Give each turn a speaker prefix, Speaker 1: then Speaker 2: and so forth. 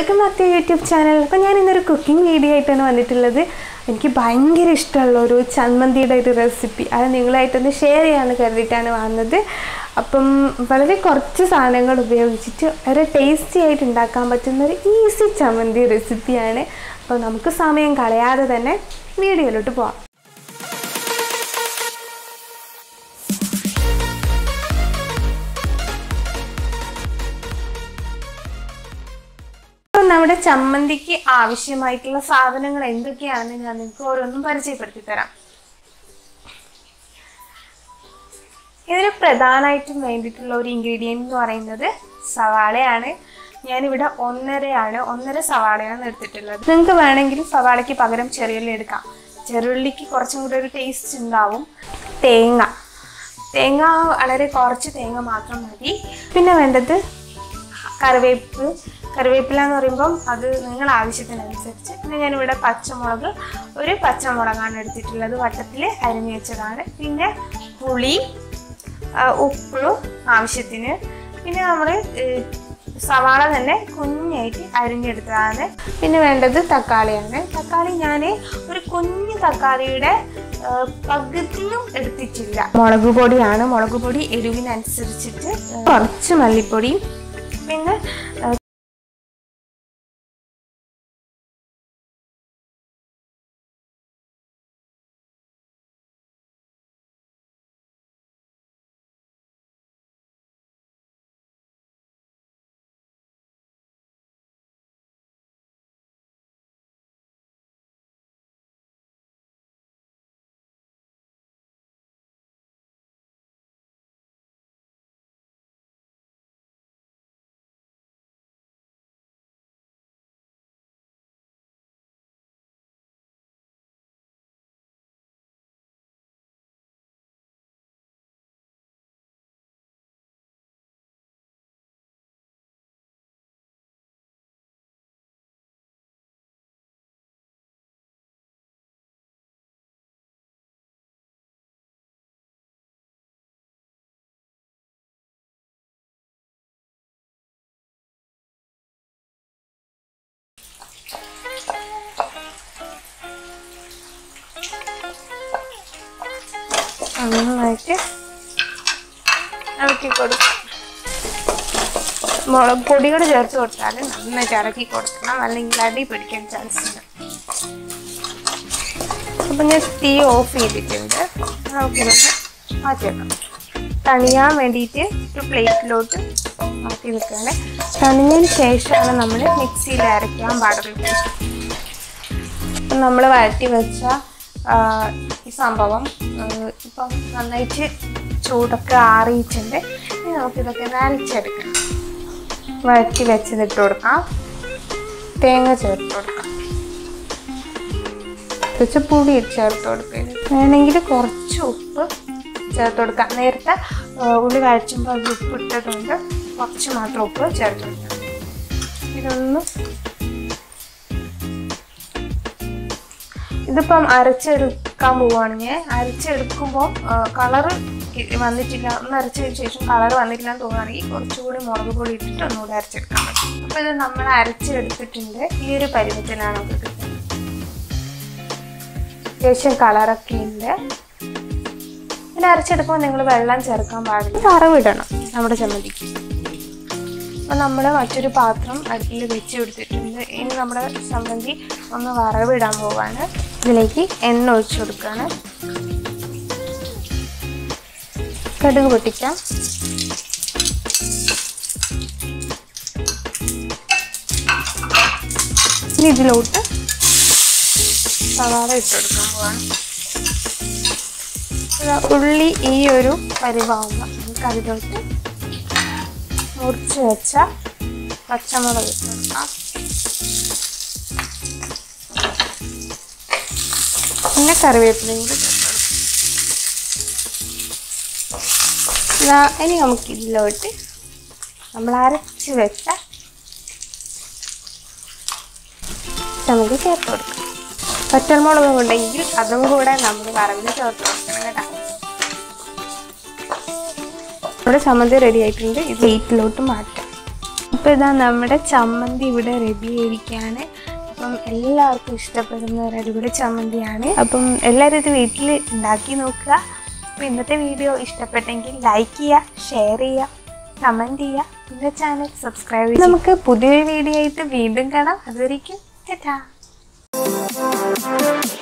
Speaker 1: welcome back to YouTube channel അപ്പോൾ ഞാൻ ഇന്നൊരു കുക്കിംഗ് വീഡിയോ ആയിട്ടാണ് വന്നിട്ടുള്ളത് എനിക്ക് ഭയങ്കര ഇഷ്ടമുള്ള ഒരു ചന്മന്തിയുടെ ഒരു റെസിപ്പി അത് നിങ്ങളായിട്ടൊന്ന് ഷെയർ ചെയ്യാമെന്ന് കരുതിയിട്ടാണ് വന്നത് അപ്പം വളരെ കുറച്ച് സാധനങ്ങൾ ഉപയോഗിച്ചിട്ട് വളരെ ടേസ്റ്റി ആയിട്ട് ഉണ്ടാക്കാൻ പറ്റുന്ന ഒരു ഈസി ചമ്മന്തി റെസിപ്പിയാണ് അപ്പോൾ നമുക്ക് സമയം കളയാതെ തന്നെ വീഡിയോയിലോട്ട് പോവാം അപ്പം നമ്മുടെ ചമ്മന്തിക്ക് ആവശ്യമായിട്ടുള്ള സാധനങ്ങൾ എന്തൊക്കെയാണെന്ന് ഞാൻ നിങ്ങൾക്ക് ഓരോന്നും പരിചയപ്പെടുത്തി തരാം ഇതിന് പ്രധാനമായിട്ടും വേണ്ടിയിട്ടുള്ള ഒരു ഇൻഗ്രീഡിയൻറ്റ് എന്ന് പറയുന്നത് സവാളയാണ് ഞാനിവിടെ ഒന്നരയാണ് ഒന്നര സവാളയാണ് എടുത്തിട്ടുള്ളത് നിങ്ങൾക്ക് വേണമെങ്കിൽ സവാളയ്ക്ക് പകരം ചെറിയുള്ളി എടുക്കാം ചെറുള്ളിക്ക് കുറച്ചും കൂടി ഒരു ടേസ്റ്റ് ഉണ്ടാവും തേങ്ങ തേങ്ങ വളരെ കുറച്ച് തേങ്ങ മാത്രം മതി പിന്നെ വേണ്ടത് കറിവേപ്പ് കറിവേപ്പില എന്ന് പറയുമ്പം അത് നിങ്ങൾ ആവശ്യത്തിനനുസരിച്ച് പിന്നെ ഞാനിവിടെ പച്ചമുളക് ഒരു പച്ചമുളകാണ് എടുത്തിട്ടുള്ളത് വട്ടത്തിൽ അരിഞ്ഞു വെച്ചതാണ് പിന്നെ പുളി ആ, ഉപ്പ് ആവശ്യത്തിന് പിന്നെ നമ്മൾ സവാള തന്നെ കുഞ്ഞായിട്ട് അരിഞ്ഞെടുത്തതാണ് പിന്നെ വേണ്ടത് തക്കാളിയാണ് തക്കാളി ഞാൻ ഒരു കുഞ്ഞു തക്കാളിയുടെ ആ, പകുതിയും എടുത്തിട്ടില്ല മുളക് പൊടിയാണ് മുളക് പൊടി എരിവിനനുസരിച്ചിട്ട് കുറച്ച് മല്ലിപ്പൊടിയും പിന്നെ ആ, നന്നായിട്ട് ഇളക്കി കൊടുക്കും മുളക് പൊടികൾ ചേർത്ത് കൊടുത്താൽ നന്നായിട്ട് ഇളക്കി കൊടുക്കണം അല്ലെങ്കിൽ അടി പിടിക്കാൻ ചാൻസ് ഉണ്ട് അപ്പം ഞാൻ തീ ഓഫ് ചെയ്തിട്ടുണ്ട് നമുക്കിതൊന്ന് മാറ്റി വെക്കാം തണിയാൻ വേണ്ടിയിട്ട് ഒരു പ്ലേറ്റിലോട്ട് മാറ്റി വെക്കുകയാണ് തണിഞ്ഞതിന് ശേഷമാണ് നമ്മൾ മിക്സിയിൽ അരയ്ക്കാൻ പാടുള്ളൂ ഇപ്പം നമ്മൾ വഴറ്റി വെച്ച ആ, ഈ സംഭവം ആ, ഇപ്പം നന്നായിട്ട് ചൂടൊക്കെ ആറിയിട്ടുണ്ട് ഇനി നമുക്കിതൊക്കെ ഒന്ന് അരച്ചെടുക്കണം വഴറ്റി വെച്ചതിട്ട് കൊടുക്കാം തേങ്ങ ചേർത്ത് കൊടുക്കാം കുറച്ച് പുളി ചേർത്ത് കൊടുക്കുക വേണമെങ്കിൽ കുറച്ച് ഉപ്പ് ചേർത്ത് കൊടുക്കാം നേരത്തെ ആ, ഉള്ളി കഴിച്ചുമ്പോൾ അത് ഉപ്പ് ഇട്ടതുകൊണ്ട് കുറച്ച് മാത്രം ഉപ്പ് ചേർത്ത് കൊടുക്കാം ഇതൊന്ന് ഇതിപ്പം അരച്ചെടുക്കാൻ പോവുകയാണെങ്കിൽ അരച്ചെടുക്കുമ്പോൾ കളറ് വന്നിട്ടില്ല ഒന്ന് അരച്ചതിന് ശേഷം കളർ വന്നിട്ടില്ല എന്ന് തോന്നുകയാണെങ്കിൽ കുറച്ചുകൂടി മുളക് പൊടി ഇട്ടിട്ട് ഒന്നുകൂടി അരച്ചെടുക്കാൻ പറ്റും അപ്പോൾ ഇത് നമ്മൾ അരച്ചെടുത്തിട്ടുണ്ട് ഈ ഒരു പരുവത്തിലാണ് നമുക്ക് കിട്ടുന്നത് അത്യാവശ്യം കളറൊക്കെ ഉണ്ട് പിന്നെ അരച്ചെടുക്കുമ്പോൾ നിങ്ങൾ വെള്ളം ചേർക്കാൻ പാടില്ല കറവിടണം നമ്മുടെ ചമ്മന്തിക്ക് അപ്പം നമ്മൾ മറ്റൊരു പാത്രം അടുപ്പിൽ വെച്ച് കൊടുത്തിട്ടുണ്ട് ഇനി നമ്മുടെ ചമ്മന്തി ഒന്ന് വറവിടാൻ പോവാണ് ഇതിലേക്ക് എണ്ണ ഒഴിച്ചു കൊടുക്കുകയാണ് കടുക് പൊട്ടിക്കാം ഇനി ഇതിലോട്ട് സവാള ഇട്ട് കൊടുക്കാൻ പോവാണ് ഇതാ ഉള്ളി ഈ ഒരു പരിവാകുമ്പോൾ നമുക്ക് അതിലോട്ട് മുറിച്ച് വെച്ച പച്ചമുളക് ഇട്ട് കൊടുക്കാം പിന്നെ കറിവേപ്പിലയും കൂടി ചേർത്ത് കൊടുക്കാം ഇതാ ഇനി നമുക്ക് ഇതിലോട്ട് നമ്മൾ അരച്ച് വെച്ച നമുക്ക് ചേർത്ത് കൊടുക്കാം പച്ചമുളക് ഉണ്ടെങ്കിൽ അതും കൂടെ നമ്മൾ വറവിൽ ചേർത്ത് കൊടുക്കണം കേട്ടോ നമ്മുടെ ചമ്മന്തി റെഡി ആയിട്ടുണ്ട് ഇത് വെയിറ്റിലോട്ട് മാറ്റാം അപ്പോൾ ഇതാ നമ്മുടെ ചമ്മന്തി ഇവിടെ റെഡി ആയിരിക്കുകയാണ് അപ്പം എല്ലാവർക്കും ഇഷ്ടപ്പെടുന്ന ഒരു അടിപൊളി ചമ്മന്തിയാണ് അപ്പം എല്ലാവരും ഇത് വീട്ടിൽ ഉണ്ടാക്കി നോക്കുക അപ്പോൾ ഇന്നത്തെ വീഡിയോ ഇഷ്ടപ്പെട്ടെങ്കിൽ ലൈക്ക് ചെയ്യുക ഷെയർ ചെയ്യുക കമൻറ്റ് ചെയ്യുക പിന്നെ ചാനൽ സബ്സ്ക്രൈബ് ചെയ്യുക നമുക്ക് പുതിയൊരു വീഡിയോ ആയിട്ട് വീണ്ടും കാണാം അതുവരേക്കും ടാറ്റാ